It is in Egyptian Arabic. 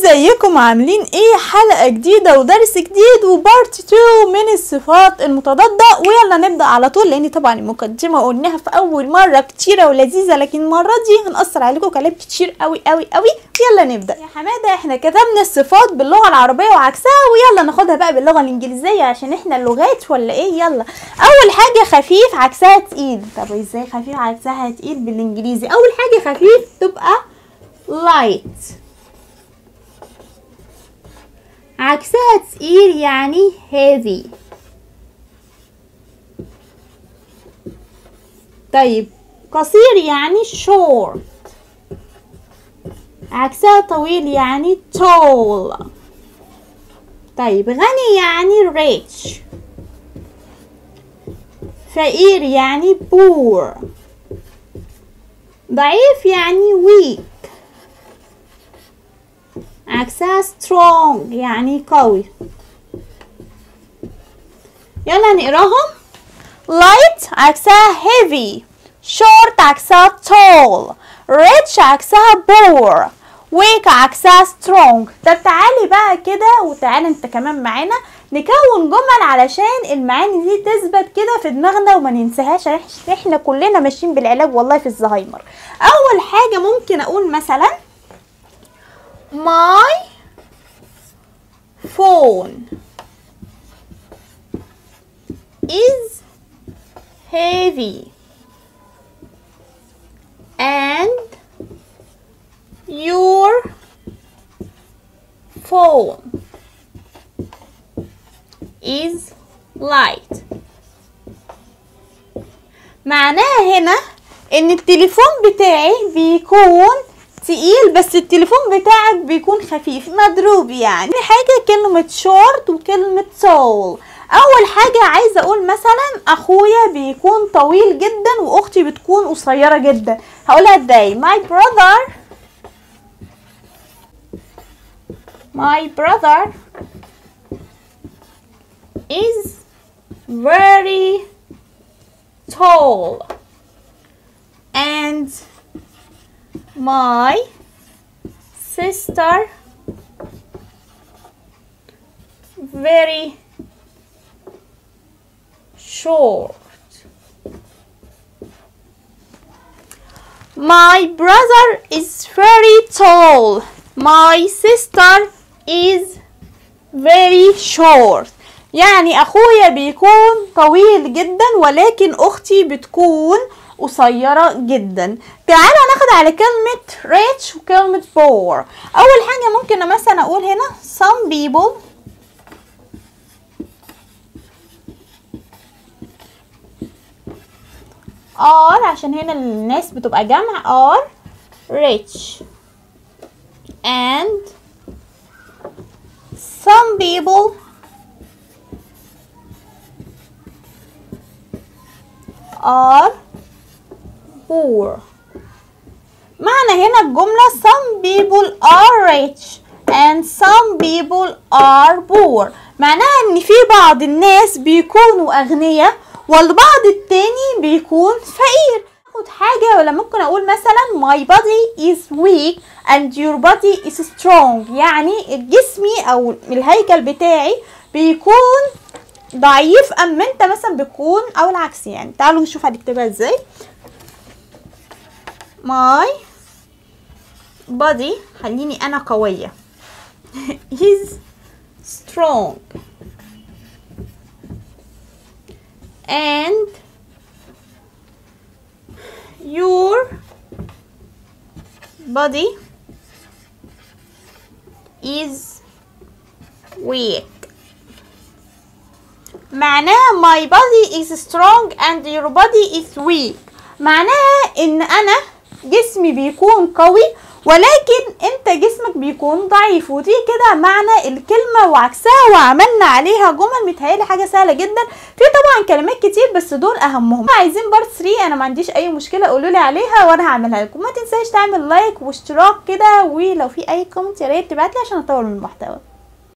ازيكم عاملين ايه حلقة جديدة ودرس جديد وبارت 2 من الصفات المتضادة ويلا نبدأ على طول لان طبعا المقدمة قلناها في اول مرة كتيرة ولذيذة لكن المرة دي هنأثر عليكم كلام كتير قوي قوي قوي يلا نبدأ يا حمادة احنا كتبنا الصفات باللغة العربية وعكسها ويلا ناخدها بقى باللغة الانجليزية عشان احنا اللغات ولا ايه يلا اول حاجة خفيف عكسها تقيل طب ازاي خفيف عكسها تقيل بالانجليزي اول حاجة خفيف تبقى light عكسها تقيل يعني heavy طيب قصير يعني short عكسها طويل يعني tall طيب غني يعني rich فقير يعني poor ضعيف يعني weak عكسها strong يعني قوي يلا نقراهم light عكسها heavy short عكسها tall rich عكسها poor weak عكسها strong طب تعالي بقى كده وتعالي انت كمان معانا نكون جمل علشان المعاني دي تثبت كده في دماغنا وما ننساهاش احنا كلنا ماشيين بالعلاج والله في الزهايمر اول حاجه ممكن اقول مثلا my phone is heavy and your phone is light معناها هنا ان التليفون بتاعي بيكون تقيل بس التليفون بتاعك بيكون خفيف مضروب يعني حاجة كلمة شورت وكلمة تول اول حاجة عايزة اقول مثلا اخويا بيكون طويل جدا واختي بتكون قصيرة جدا هقولها ازاي my brother my brother is very tall and my sister very short my brother is very tall my sister is very short يعني اخويا بيكون طويل جدا ولكن اختي بتكون قصيرة جدا تعالوا ناخد على كلمة rich وكلمة poor أول حاجة ممكن مثلا أقول هنا some people are عشان هنا الناس بتبقى جمع are rich and some people are poor معنى هنا الجملة some people are rich and some people are poor معناها ان في بعض الناس بيكونوا اغنياء والبعض التاني بيكون فقير اخد حاجة ولا ممكن اقول مثلا my body is weak and your body is strong يعني جسمي او الهيكل بتاعي بيكون ضعيف اما انت مثلا بيكون او العكس يعني تعالوا نشوف هنكتبها ازاي my body خليني انا قوية is strong and your body is weak معناها my body is strong and your body is weak معناها ان انا جسمي بيكون قوي ولكن انت جسمك بيكون ضعيف ودي كده معنى الكلمة وعكسها وعملنا عليها جمل متهيألي حاجة سهلة جدا في طبعا كلمات كتير بس دول اهمهم عايزين بارت 3 انا ما عنديش اي مشكلة قولوا لي عليها وانا هعملها لكم ما تنساش تعمل لايك واشتراك كده ولو في اي كومنت يا ريت تبعتلي عشان اطور من المحتوى